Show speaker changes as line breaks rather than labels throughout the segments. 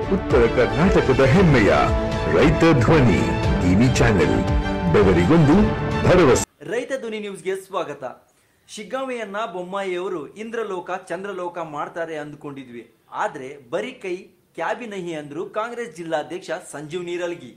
ಉತ್ತರ ಕರ್ನಾಟಕದ ಹೆಮ್ಮೆಯ ರೈತ ಧ್ವನಿ ಟಿವಿ ಚಾನೆಲ್ ಬೆವರಿಗೊಂದು ಭರವಸೆ
ರೈತ ಧ್ವನಿ ನ್ಯೂಸ್ಗೆ ಸ್ವಾಗತ ಶಿಗ್ಗಾಂವೆಯನ್ನ ಬೊಮ್ಮಾಯಿಯವರು ಇಂದ್ರಲೋಕ ಚಂದ್ರಲೋಕ ಮಾಡ್ತಾರೆ ಅಂದ್ಕೊಂಡಿದ್ವಿ ಆದ್ರೆ ಬರೀ ಕೈ ಕ್ಯಾಬಿನಹಿ ಅಂದ್ರು ಕಾಂಗ್ರೆಸ್ ಜಿಲ್ಲಾಧ್ಯಕ್ಷ ಸಂಜೀವ್ ನೀರಲ್ಗಿ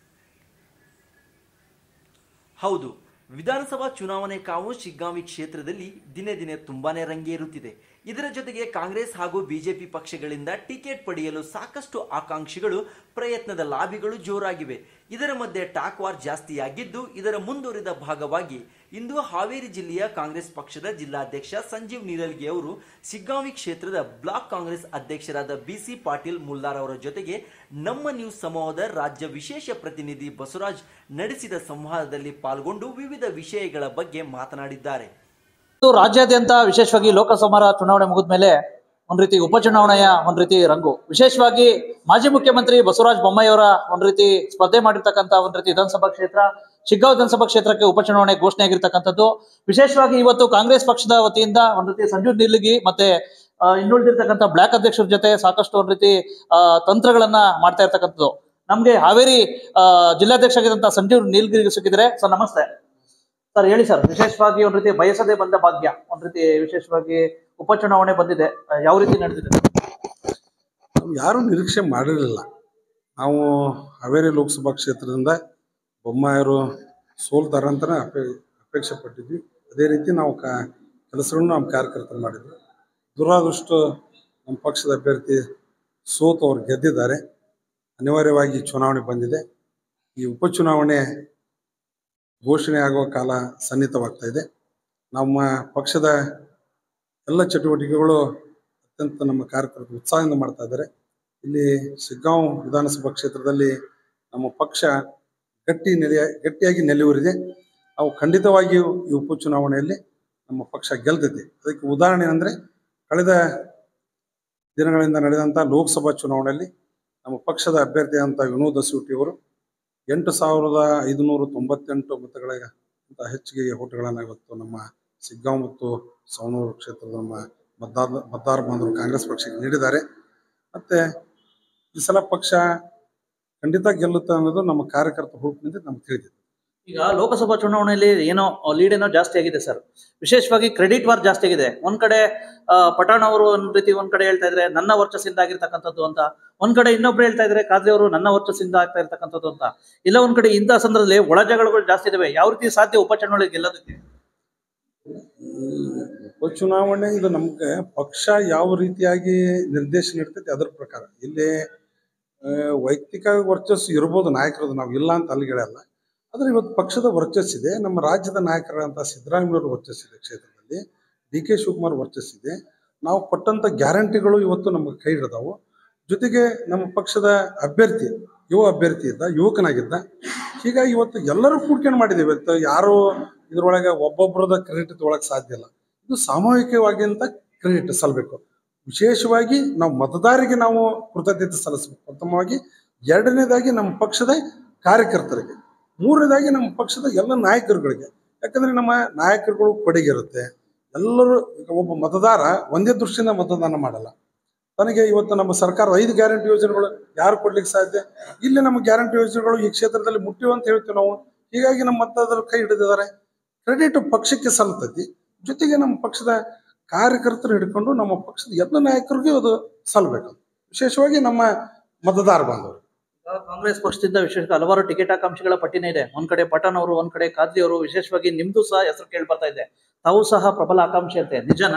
ಹೌದು ವಿಧಾನಸಭಾ ಚುನಾವಣೆ ಕಾವು ಶಿಗ್ಗಾಂವಿ ಕ್ಷೇತ್ರದಲ್ಲಿ ದಿನೇ ದಿನೇ ತುಂಬಾನೇ ರಂಗೇರುತ್ತಿದೆ ಇದರ ಜೊತೆಗೆ ಕಾಂಗ್ರೆಸ್ ಹಾಗೂ ಬಿಜೆಪಿ ಪಕ್ಷಗಳಿಂದ ಟಿಕೆಟ್ ಪಡೆಯಲು ಸಾಕಷ್ಟು ಆಕಾಂಕ್ಷಿಗಳು ಪ್ರಯತ್ನದ ಲಾಬಿಗಳು ಜೋರಾಗಿವೆ ಇದರ ಮಧ್ಯೆ ಟಾಕ್ ವಾರ್ ಜಾಸ್ತಿಯಾಗಿದ್ದು ಇದರ ಮುಂದುವರಿದ ಭಾಗವಾಗಿ ಇಂದು ಹಾವೇರಿ ಜಿಲ್ಲೆಯ ಕಾಂಗ್ರೆಸ್ ಪಕ್ಷದ ಜಿಲ್ಲಾಧ್ಯಕ್ಷ ಸಂಜೀವ್ ನೀರಲ್ಗಿ ಅವರು ಸಿಗ್ಗಾಂವಿ ಕ್ಷೇತ್ರದ ಬ್ಲಾಕ್ ಕಾಂಗ್ರೆಸ್ ಅಧ್ಯಕ್ಷರಾದ ಬಿಸಿ ಪಾಟೀಲ್ ಮುಲ್ಲಾರ್ ಅವರ ಜೊತೆಗೆ ನಮ್ಮ ನ್ಯೂಸ್ ಸಮೂಹದ ರಾಜ್ಯ ವಿಶೇಷ ಪ್ರತಿನಿಧಿ ಬಸವರಾಜ್ ನಡೆಸಿದ ಸಂವಾದದಲ್ಲಿ ಪಾಲ್ಗೊಂಡು ವಿವಿಧ ವಿಷಯಗಳ ಬಗ್ಗೆ ಮಾತನಾಡಿದ್ದಾರೆ
ಇವತ್ತು ರಾಜ್ಯಾದ್ಯಂತ ವಿಶೇಷವಾಗಿ ಲೋಕಸಭಾ ಚುನಾವಣೆ ಮುಗಿದ ಮೇಲೆ ಒಂದ್ ರೀತಿ ಉಪಚುನಾವಣೆಯ ಒಂದ್ ರೀತಿ ರಂಗು ವಿಶೇಷವಾಗಿ ಮಾಜಿ ಮುಖ್ಯಮಂತ್ರಿ ಬಸವರಾಜ ಬೊಮ್ಮಾಯಿ ಅವರ ಒಂದ್ ರೀತಿ ಸ್ಪರ್ಧೆ ಮಾಡಿರ್ತಕ್ಕಂಥ ಒಂದ್ ರೀತಿ ವಿಧಾನಸಭಾ ಕ್ಷೇತ್ರ ಶಿಗ್ಗಾಂವ್ ವಿಧಾನಸಭಾ ಕ್ಷೇತ್ರಕ್ಕೆ ಉಪಚುನಾವಣೆ ಘೋಷಣೆ ಆಗಿರ್ತಕ್ಕಂಥದ್ದು ವಿಶೇಷವಾಗಿ ಇವತ್ತು ಕಾಂಗ್ರೆಸ್ ಪಕ್ಷದ ವತಿಯಿಂದ ಒಂದ್ ರೀತಿ ಸಂಜು ನಿಲ್ಲಿಗಿ ಮತ್ತೆ ಆ, ಇನ್ನುಳಿದಿರ್ತಕ್ಕಂಥ ಬ್ಲಾಕ್ ಅಧ್ಯಕ್ಷರ ಜೊತೆ ಸಾಕಷ್ಟು ಒಂದ್ ರೀತಿ ಆ, ತಂತ್ರಗಳನ್ನ ಮಾಡ್ತಾ ಇರ್ತಕ್ಕಂಥದ್ದು ನಮ್ಗೆ ಹಾವೇರಿ ಆ, ಜಿಲ್ಲಾಧ್ಯಕ್ಷ ಆಗಿದ್ದಂತ ಸಂಜೀವ್ ನೀಲಗಿರಿ ಸಿಕ್ಕಿದ್ರೆ ಸರ್ ನಮಸ್ತೆ ಸರ್ ಹೇಳಿ ಸರ್ ವಿಶೇಷವಾಗಿ ಒಂದ್ ರೀತಿ ಬಯಸದೆ ಬಂದ ಭಾಗ್ಯ ಒಂದ್ ರೀತಿ ವಿಶೇಷವಾಗಿ ಉಪಚುನಾವಣೆ ಬಂದಿದೆ ಆ, ಯಾವ ರೀತಿ ನಡೆದಿದೆ
ನಾವು ಯಾರೂ ನಿರೀಕ್ಷೆ ಮಾಡಿರಲಿಲ್ಲ ನಾವು ಹಾವೇರಿ ಲೋಕಸಭಾ ಕ್ಷೇತ್ರದಿಂದ ಬೊಮ್ಮಾಯರು ಸೋಲ್ತಾರೆ ಅಂತಲೇ ಅಪೇ ಅಪೇಕ್ಷೆ ಪಟ್ಟಿದ್ವಿ ಅದೇ ರೀತಿ ನಾವು ಕಾ ಕೆಲಸಗಳನ್ನು ನಮ್ಮ ಕಾರ್ಯಕರ್ತರು ಮಾಡಿದ್ವಿ ದುರಾದೃಷ್ಟ ನಮ್ಮ ಪಕ್ಷದ ಅಭ್ಯರ್ಥಿ ಸೋತು ಅವ್ರು ಗೆದ್ದಿದ್ದಾರೆ ಅನಿವಾರ್ಯವಾಗಿ ಚುನಾವಣೆ ಬಂದಿದೆ ಈ ಉಪಚುನಾವಣೆ ಘೋಷಣೆ ಆಗುವ ಕಾಲ ಸನ್ನಿಹಿತವಾಗ್ತಾ ಇದೆ ನಮ್ಮ ಪಕ್ಷದ ಎಲ್ಲ ಚಟುವಟಿಕೆಗಳು ಅತ್ಯಂತ ನಮ್ಮ ಕಾರ್ಯಕರ್ತರು ಉತ್ಸಾಹದಿಂದ ಮಾಡ್ತಾ ಇದ್ದಾರೆ ಇಲ್ಲಿ ಶಿಗ್ಗಾಂವ್ ವಿಧಾನಸಭಾ ಕ್ಷೇತ್ರದಲ್ಲಿ ನಮ್ಮ ಪಕ್ಷ ಗಟ್ಟಿ ನೆಲೆಯ ಗಟ್ಟಿಯಾಗಿ ನೆಲೆಯೂರಿದೆ ನಾವು ಖಂಡಿತವಾಗಿಯೂ ಈ ಉಪಚುನಾವಣೆಯಲ್ಲಿ ನಮ್ಮ ಪಕ್ಷ ಗೆಲ್ತೈತಿ ಅದಕ್ಕೆ ಉದಾಹರಣೆ ಅಂದರೆ ಕಳೆದ ದಿನಗಳಿಂದ ನಡೆದಂಥ ಲೋಕಸಭಾ ಚುನಾವಣೆಯಲ್ಲಿ ನಮ್ಮ ಪಕ್ಷದ ಅಭ್ಯರ್ಥಿಯಾದಂಥ ವಿನೋದ್ ದಸೂಟಿ ಅವರು ಎಂಟು ಸಾವಿರದ ಐದುನೂರ ತೊಂಬತ್ತೆಂಟು ಮತಗಳಿಗಿಂತ ಹೆಚ್ಚಿಗೆ ಓಟುಗಳನ್ನು ಇವತ್ತು ನಮ್ಮ ಸಿಗ್ಗಾಂವ್ ಮತ್ತು ಸವಣೂರು ಕ್ಷೇತ್ರದ ನಮ್ಮ ಮತದಾರ ಮತದಾರ ಬಾಂಧವರು ಕಾಂಗ್ರೆಸ್ ಪಕ್ಷಕ್ಕೆ ನೀಡಿದ್ದಾರೆ ಮತ್ತು ಈ ಸಲ ಪಕ್ಷ ಖಂಡಿತ ಗೆಲ್ಲುತ್ತೆ ಅನ್ನೋದು ನಮ್ಮ ಕಾರ್ಯಕರ್ತ ಹುರುಪಿನಿಂದ ನಮ್ಗೆ ತಿಳಿದಿದೆ
ಈಗ ಲೋಕಸಭಾ ಚುನಾವಣೆಯಲ್ಲಿ ಏನೋ ಲೀಡ್ ಏನೋ ಜಾಸ್ತಿ ಆಗಿದೆ ಸರ್ ವಿಶೇಷವಾಗಿ ಕ್ರೆಡಿಟ್ ವಾರ್ ಜಾಸ್ತಿ ಆಗಿದೆ ಒಂದ್ ಕಡೆ ಆ, ಪಠಾಣ್ ಅವರು ಒಂದ್ ರೀತಿ ಒಂದ್ ಕಡೆ ಹೇಳ್ತಾ ಇದ್ರೆ ನನ್ನ ವರ್ಚಸ್ಸಿಂದ ಆಗಿರ್ತಕ್ಕಂಥದ್ದು ಅಂತ ಒಂದ್ ಕಡೆ ಇನ್ನೊಬ್ರು ಹೇಳ್ತಾ ಇದ್ರೆ ಖಾದ್ರಿ ಅವರು ನನ್ನ ವರ್ಚಸ್ಸಿಂದ ಆಗ್ತಾ ಇರ್ತಕ್ಕಂಥದ್ದು ಅಂತ ಇಲ್ಲ ಒಂದ್ ಕಡೆ ಇಂಥ ಸಂದರ್ಭದಲ್ಲಿ ಒಳ ಜಗಳಗಳು ಜಾಸ್ತಿ ಇದಾವೆ ಯಾವ ರೀತಿ ಸಾಧ್ಯ ಉಪಚುನಾವಣೆ ಗೆಲ್ಲೋದಕ್ಕೆ
ಉಪಚುನಾವಣೆ ಇದು ನಮ್ಗೆ ಪಕ್ಷ ಯಾವ ರೀತಿಯಾಗಿ ನಿರ್ದೇಶನ ಇರ್ತೈತಿ ಅದ್ರ ಪ್ರಕಾರ ಇಲ್ಲಿ ಆ, ವೈಯಕ್ತಿಕ ವರ್ಚಸ್ಸು ಇರ್ಬೋದು ನಾಯಕರದ್ದು ನಾವು ಇಲ್ಲ ಅಂತ ಅಲ್ಲಿಗೆ ಹೇಳಲ್ಲ ಆದರೆ ಇವತ್ತು ಪಕ್ಷದ ವರ್ಚಸ್ಸಿದೆ ನಮ್ಮ ರಾಜ್ಯದ ನಾಯಕರಾದಂಥ ಸಿದ್ದರಾಮಯ್ಯವ್ರ ವರ್ಚಸ್ಸಿದೆ ಕ್ಷೇತ್ರದಲ್ಲಿ ಡಿ ಕೆ ಶಿವಕುಮಾರ್ ವರ್ಚಸ್ಸಿದೆ ನಾವು ಕೊಟ್ಟಂಥ ಗ್ಯಾರಂಟಿಗಳು ಇವತ್ತು ನಮಗೆ ಕೈ ಹಿಡಿದಾವು ಜೊತೆಗೆ ನಮ್ಮ ಪಕ್ಷದ ಅಭ್ಯರ್ಥಿ ಯುವ ಅಭ್ಯರ್ಥಿ ಇದ್ದ ಯುವಕನಾಗಿದ್ದ ಹೀಗಾಗಿ ಇವತ್ತು ಎಲ್ಲರೂ ಕೂಡ್ಕೊಂಡು ಮಾಡಿದ್ದೇವೆ ಇವತ್ತು ಯಾರು ಇದ್ರೊಳಗೆ ಒಬ್ಬೊಬ್ಬರದ ಕ್ರೆಡಿಟ್ ತೊಗೊಳಕ್ಕೆ ಸಾಧ್ಯ ಇಲ್ಲ ಇದು ಸಾಮೂಹಿಕವಾಗಿ ಅಂತ ಕ್ರೆಡಿಟ್ ಸಲ್ಲಬೇಕು ವಿಶೇಷವಾಗಿ ನಾವು ಮತದಾರರಿಗೆ ನಾವು ಕೃತಜ್ಞತೆ ಸಲ್ಲಿಸಬೇಕು ಪ್ರಥಮವಾಗಿ ಎರಡನೇದಾಗಿ ನಮ್ಮ ಪಕ್ಷದ ಕಾರ್ಯಕರ್ತರಿಗೆ ಮೂರನೇದಾಗಿ ನಮ್ಮ ಪಕ್ಷದ ಎಲ್ಲ ನಾಯಕರುಗಳಿಗೆ ಯಾಕಂದ್ರೆ ನಮ್ಮ ನಾಯಕರುಗಳು ಕೊಡುಗೆರುತ್ತೆ ಎಲ್ಲರೂ ಈಗ ಒಬ್ಬ ಮತದಾರ ಒಂದೇ ದೃಷ್ಟಿಯಿಂದ ಮತದಾನ ಮಾಡಲ್ಲ ತನಗೆ ಇವತ್ತು ನಮ್ಮ ಸರ್ಕಾರ ಐದು ಗ್ಯಾರಂಟಿ ಯೋಜನೆಗಳು ಯಾರು ಕೊಡ್ಲಿಕ್ಕೆ ಸಾಧ್ಯ ಇಲ್ಲಿ ನಮ್ಮ ಗ್ಯಾರಂಟಿ ಯೋಜನೆಗಳು ಈ ಕ್ಷೇತ್ರದಲ್ಲಿ ಮುಟ್ಟಿವೆ ಅಂತ ಹೇಳ್ತೀವಿ ನಾವು ಹೀಗಾಗಿ ನಮ್ಮ ಮತದಾರರು ಕೈ ಹಿಡಿದಿದ್ದಾರೆ ಕ್ರೆಡಿಟ್ ಪಕ್ಷಕ್ಕೆ ಸಲ್ತೈತಿ ಜೊತೆಗೆ ನಮ್ಮ ಪಕ್ಷದ ಕಾರ್ಯಕರ್ತರು ಹಿಡ್ಕೊಂಡು ನಮ್ಮ ಪಕ್ಷದ ಎಲ್ಲ ನಾಯಕರಿಗೂ ಅದು ಸಲ್ಲಬೇಕು ವಿಶೇಷವಾಗಿ ನಮ್ಮ ಮತದಾರ ಬಾಂಧವರು
ಈಗ ಕಾಂಗ್ರೆಸ್ ಪಕ್ಷದಿಂದ ವಿಶೇಷ ಹಲವಾರು ಟಿಕೆಟ್ ಆಕಾಂಕ್ಷಿಗಳ ಪಟ್ಟಿನೇ ಇದೆ ಒಂದ್ ಕಡೆ ಪಠಾಣ್ ಅವರು ಒಂದ್ ಕಡೆ ಖಾದ್ರಿ ಅವರು ವಿಶೇಷವಾಗಿ ನಿಮ್ದು ಸಹ ಹೆಸರು ಕೇಳಿ ಬರ್ತಾ ಇದೆ ತಾವು ಸಹ ಪ್ರಬಲ ಆಕಾಂಕ್ಷಿ ಅಂತೆ ನಿಜನಾ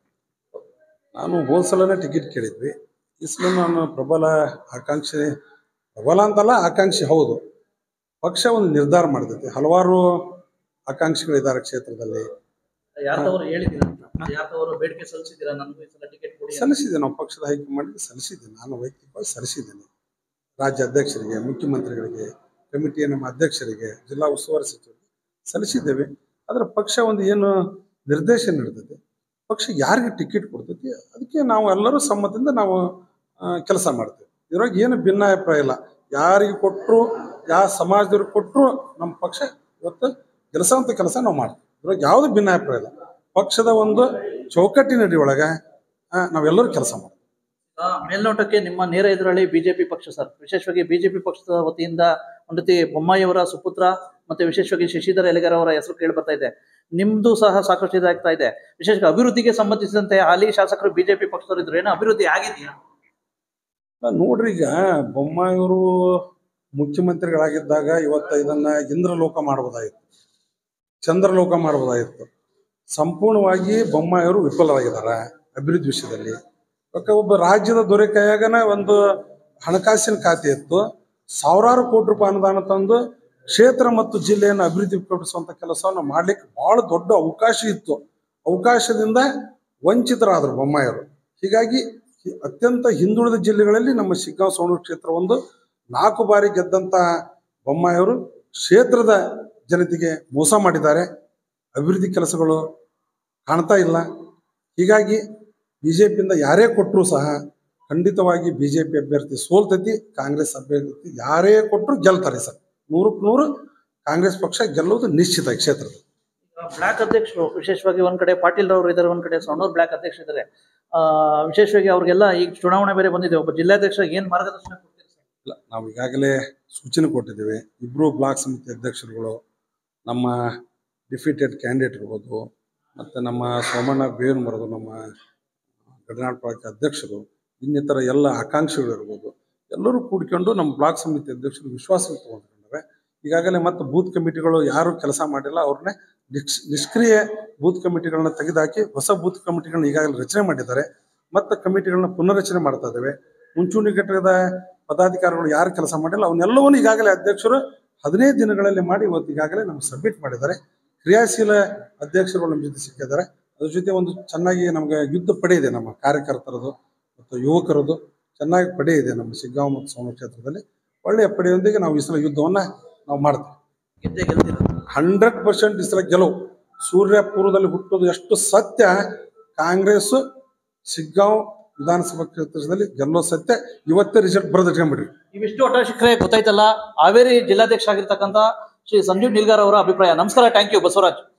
ನಾನು ಹೋದ ಸಲನೇ ಟಿಕೆಟ್ ಕೇಳಿದ್ವಿ ಈ ಸಲ ನಾನು ಪ್ರಬಲ ಆಕಾಂಕ್ಷಿ ಪ್ರಬಲ ಅಂತಲ್ಲ ಆಕಾಂಕ್ಷಿ ಹೌದು ಪಕ್ಷ ಒಂದು ನಿರ್ಧಾರ ಮಾಡ್ತೈತಿ ಹಲವಾರು ಆಕಾಂಕ್ಷಿಗಳಿದ್ದಾರೆ ಕ್ಷೇತ್ರದಲ್ಲಿ
ಯಾರ್ದವರು ಹೇಳಿದ್ದೀರಾ ಯಾರ್ದವರು ಬೇಡಿಕೆ ಸಲ್ಲಿಸಿದ್ದೀರಾ ನನಗೂ ಈ ಸಲ ಟಿಕೆಟ್ ಕೊಡಿ ಅಂತ?
ಸಲ್ಲಿಸಿದೆ ನಾವು ಪಕ್ಷದ ಹೈಕಮಾಂಡ್ಗೆ ಸಲ್ಲಿಸಿದ್ದೆ ನಾನು ವೈಯಕ್ತಿಕವಾಗಿ ಸಲ್ಲಿಸಿದ್ದೇನೆ ರಾಜ್ಯ ಅಧ್ಯಕ್ಷರಿಗೆ ಮುಖ್ಯಮಂತ್ರಿಗಳಿಗೆ ಕಮಿಟಿಯ ನಮ್ಮ ಅಧ್ಯಕ್ಷರಿಗೆ ಜಿಲ್ಲಾ ಉಸ್ತುವಾರಿ ಸಚಿವರಿಗೆ ಸಲ್ಲಿಸಿದ್ದೇವೆ ಆದರೆ ಪಕ್ಷ ಒಂದು ಏನು ನಿರ್ದೇಶನ ನೀಡ್ತೈತೆ ಪಕ್ಷ ಯಾರಿಗೆ ಟಿಕೆಟ್ ಕೊಡ್ತೈತಿ ಅದಕ್ಕೆ ನಾವು ಎಲ್ಲರೂ ಸಮ್ಮತಿಯಿಂದ ನಾವು ಕೆಲಸ ಮಾಡ್ತೇವೆ ಇದ್ರಾಗ ಏನು ಭಿನ್ನಾಭಿಪ್ರಾಯ ಇಲ್ಲ ಯಾರಿಗೆ ಕೊಟ್ಟರು ಯಾವ ಸಮಾಜದವ್ರಿಗೆ ಕೊಟ್ಟರು ನಮ್ಮ ಪಕ್ಷ ಇವತ್ತು ಗೆಲ್ಲಿಸೋಂಥ ಕೆಲಸ ನಾವು ಮಾಡ್ತೀವಿ ಇದ್ರಾಗ ಯಾವುದು ಭಿನ್ನಾಭಿಪ್ರಾಯ ಇಲ್ಲ ಪಕ್ಷದ ಒಂದು ಚೌಕಟ್ಟಿನಡಿ ಒಳಗೆ ಆ, ನಾವೆಲ್ಲರೂ ಕೆಲಸ ಮಾಡ್ತೀವಿ
ಆ, ಮೇಲ್ನೋಟಕ್ಕೆ ನಿಮ್ಮ ನೇರ ಎದುರಾಳಿ ಬಿಜೆಪಿ ಪಕ್ಷ ಸರ್ ವಿಶೇಷವಾಗಿ ಬಿಜೆಪಿ ಪಕ್ಷದ ವತಿಯಿಂದ ಒಂದು ರೀತಿ ಬೊಮ್ಮಾಯಿ ಅವರ ಸುಪುತ್ರ ಮತ್ತೆ ವಿಶೇಷವಾಗಿ ಶಶಿಧರ ಎಲೆಗಾರ್ ಅವರ ಹೆಸರು ಕೇಳಿ ಬರ್ತಾ ಇದೆ ನಿಮ್ದು ಸಹ ಸಾಕಷ್ಟು ಇದಾಗ್ತಾ ಇದೆ ವಿಶೇಷವಾಗಿ ಅಭಿವೃದ್ಧಿಗೆ ಸಂಬಂಧಿಸಿದಂತೆ ಹಾಲಿ ಶಾಸಕರು ಬಿಜೆಪಿ ಪಕ್ಷದವರು ಇದ್ರು ಏನೋ ಅಭಿವೃದ್ಧಿ ಆಗಿದೆಯಾ
ನಾನ್ ನೋಡ್ರಿ ಈಗ ಬೊಮ್ಮಾಯಿಯವರು ಮುಖ್ಯಮಂತ್ರಿಗಳಾಗಿದ್ದಾಗ ಇವತ್ತ ಇದನ್ನ ಇಂದ್ರಲೋಕ ಮಾಡ್ಬೋದಾಗಿತ್ತು ಚಂದ್ರಲೋಕ ಮಾಡ್ಬೋದಾಗಿತ್ತು ಸಂಪೂರ್ಣವಾಗಿ ಬೊಮ್ಮಾಯಿಯವರು ವಿಫಲರಾಗಿದ್ದಾರೆ ಅಭಿವೃದ್ಧಿ ವಿಷಯದಲ್ಲಿ ಯಾಕೆ ಒಬ್ಬ ರಾಜ್ಯದ ದೊರೆ ಕೈಯಾಗನ ಒಂದು ಹಣಕಾಸಿನ ಖಾತೆ ಇತ್ತು ಸಾವಿರಾರು ಕೋಟಿ ರೂಪಾಯಿ ಅನುದಾನ ತಂದು ಕ್ಷೇತ್ರ ಮತ್ತು ಜಿಲ್ಲೆಯನ್ನು ಅಭಿವೃದ್ಧಿಪಡಿಸುವಂತ ಕೆಲಸವನ್ನು ಮಾಡ್ಲಿಕ್ಕೆ ಬಹಳ ದೊಡ್ಡ ಅವಕಾಶ ಇತ್ತು ಅವಕಾಶದಿಂದ ವಂಚಿತರಾದರು ಬೊಮ್ಮಾಯಿಯವರು ಹೀಗಾಗಿ ಹಿ- ಅತ್ಯಂತ ಹಿಂದುಳಿದ ಜಿಲ್ಲೆಗಳಲ್ಲಿ ನಮ್ಮ ಶಿಗ್ಗಾಂವ್ ಸೋಣೂರು ಕ್ಷೇತ್ರ ಒಂದು ನಾಲ್ಕು ಬಾರಿ ಗೆದ್ದಂತ ಬೊಮ್ಮಾಯಿಯವರು ಕ್ಷೇತ್ರದ ಜನತೆಗೆ ಮೋಸ ಮಾಡಿದ್ದಾರೆ ಅಭಿವೃದ್ಧಿ ಕೆಲಸಗಳು ಕಾಣ್ತಾ ಇಲ್ಲ ಹೀಗಾಗಿ ಬಿ ಜೆ ಪಿಯಿಂದ ಯಾರೇ ಕೊಟ್ಟರು ಸಹ ಖಂಡಿತವಾಗಿ ಬಿ ಜೆ ಪಿ ಅಭ್ಯರ್ಥಿ ಸೋಲ್ತೈತಿ ಕಾಂಗ್ರೆಸ್ ಅಭ್ಯರ್ಥಿ ಯಾರೇ ಕೊಟ್ಟರು ಗೆಲ್ತಾರೆ ಸರ್ ನೂರಕ್ಕೆ ನೂರು ಕಾಂಗ್ರೆಸ್ ಪಕ್ಷ ಗೆಲ್ಲುವುದು ನಿಶ್ಚಿತ ಈ ಕ್ಷೇತ್ರದಲ್ಲಿ
ಬ್ಲಾಕ್ ಅಧ್ಯಕ್ಷರು ವಿಶೇಷವಾಗಿ ಒಂದ್ ಕಡೆ ಪಾಟೀಲ್ ರವರು ಇದ್ದಾರೆ ಒಂದ್ ಕಡೆ ಸಣ್ಣೂರ್ ಬ್ಲಾಕ್ ಅಧ್ಯಕ್ಷ ಇದ್ದಾರೆ ಆ ವಿಶೇಷವಾಗಿ ಅವ್ರಿಗೆಲ್ಲ ಈಗ ಚುನಾವಣೆ ಬೇರೆ ಬಂದಿದೆ ಒಬ್ಬ ಜಿಲ್ಲಾಧ್ಯಕ್ಷ ಏನ್ ಮಾರ್ಗದರ್ಶನ ಕೊಡ್ತೀರಿ ಸರ್
ಇಲ್ಲ ನಾವು ಈಗಾಗಲೇ ಸೂಚನೆ ಕೊಟ್ಟಿದ್ದೇವೆ ಇಬ್ಬರು ಬ್ಲಾಕ್ ಸಮಿತಿ ಅಧ್ಯಕ್ಷರುಗಳು ನಮ್ಮ ಡಿಫಿಟೆಡ್ ಕ್ಯಾಂಡಿಡೇಟ್ ಇರ್ಬೋದು ಮತ್ತು ನಮ್ಮ ಸೋಮಣ್ಣ ಬೇರುಮರದು ನಮ್ಮ ಗಡಿನಾಡ್ ಪಾಲಿಕೆ ಅಧ್ಯಕ್ಷರು ಇನ್ನಿತರ ಎಲ್ಲ ಆಕಾಂಕ್ಷಿಗಳು ಇರ್ಬೋದು ಎಲ್ಲರೂ ಕೂಡಿಕೊಂಡು ನಮ್ಮ ಬ್ಲಾಕ್ ಸಮಿತಿ ಅಧ್ಯಕ್ಷರು ವಿಶ್ವಾಸ ತಗೊಂಡಿದ್ದಾರೆ ಈಗಾಗಲೇ ಮತ್ತು ಬೂತ್ ಕಮಿಟಿಗಳು ಯಾರು ಕೆಲಸ ಮಾಡಿಲ್ಲ ಅವ್ರನ್ನೇ ನಿಕ್ಷ್ ನಿಷ್ಕ್ರಿಯ ಬೂತ್ ಕಮಿಟಿಗಳನ್ನ ತೆಗೆದುಹಾಕಿ ಹೊಸ ಬೂತ್ ಕಮಿಟಿಗಳನ್ನ ಈಗಾಗಲೇ ರಚನೆ ಮಾಡಿದ್ದಾರೆ ಮತ್ತು ಕಮಿಟಿಗಳನ್ನ ಪುನರ್ರಚನೆ ಮಾಡ್ತಾ ಇದ್ದೇವೆ ಮುಂಚೂಣಿ ಘಟಕದ ಪದಾಧಿಕಾರಿಗಳು ಯಾರು ಕೆಲಸ ಮಾಡಿಲ್ಲ ಅವನ್ನೆಲ್ಲವನ್ನು ಈಗಾಗಲೇ ಅಧ್ಯಕ್ಷರು ಹದಿನೈದು ದಿನಗಳಲ್ಲಿ ಮಾಡಿ ಇವತ್ತು ಈಗಾಗಲೇ ನಮ್ಗೆ ಸಬ್ಮಿಟ್ ಮಾಡಿದ್ದಾರೆ ಕ್ರಿಯಾಶೀಲ ಅಧ್ಯಕ್ಷರುಗಳು ನಮ್ಮ ಜೊತೆ ಸಿಕ್ಕಿದ್ದಾರೆ ಅದ್ರ ಜೊತೆ ಒಂದು ಚೆನ್ನಾಗಿ ನಮಗೆ ಯುದ್ಧ ಪಡೆ ಇದೆ ನಮ್ಮ ಕಾರ್ಯಕರ್ತರದು ಮತ್ತು ಯುವಕರದು ಚೆನ್ನಾಗಿ ಪಡೆ ಇದೆ ನಮ್ಮ ಶಿಗ್ಗಾಂವ್ ಮತ್ತು ಸೋಮ ಕ್ಷೇತ್ರದಲ್ಲಿ ಒಳ್ಳೆಯ ಪಡೆಯೊಂದಿಗೆ ನಾವು ಈ ಸಲ ಯುದ್ಧವನ್ನು ನಾವು ಮಾಡ್ತೀವಿ
ಗೆದ್ದೆ ಗೆಲ್ತೀರ
ಹಂಡ್ರೆಡ್ ಪರ್ಸೆಂಟ್ ಈ ಸಲ ಗೆಲುವು ಸೂರ್ಯಪುರದಲ್ಲಿ ಹುಟ್ಟೋದು ಎಷ್ಟು ಸತ್ಯ ಕಾಂಗ್ರೆಸ್ ಶಿಗ್ಗಾಂವ್ ವಿಧಾನಸಭಾ ಕ್ಷೇತ್ರದಲ್ಲಿ ಗೆಲ್ಲೋ ಸತ್ಯ ಇವತ್ತೇ ರಿಸಲ್ಟ್ ಬರೆದಿಟ್ಕೊಂಡ್ಬಿಡ್ರಿ
ಇವಿಷ್ಟು ಒಟ್ಟ ಶಿಖರೆ ಗೊತ್ತಾಯ್ತಲ್ಲ ಹಾವೇರಿ ಜಿಲ್ಲಾಧ್ಯಕ್ಷ ಆಗಿರ್ತಕ್ಕಂಥ ಶ್ರೀ ಸಂಜೀವ್ ನಿಲ್ಗಾರ್ ಅವರ ಅಭಿಪ್ರಾಯ ನಮಸ್ಕಾರ ಥ್ಯಾಂಕ್ ಯು ಬಸವರಾಜ್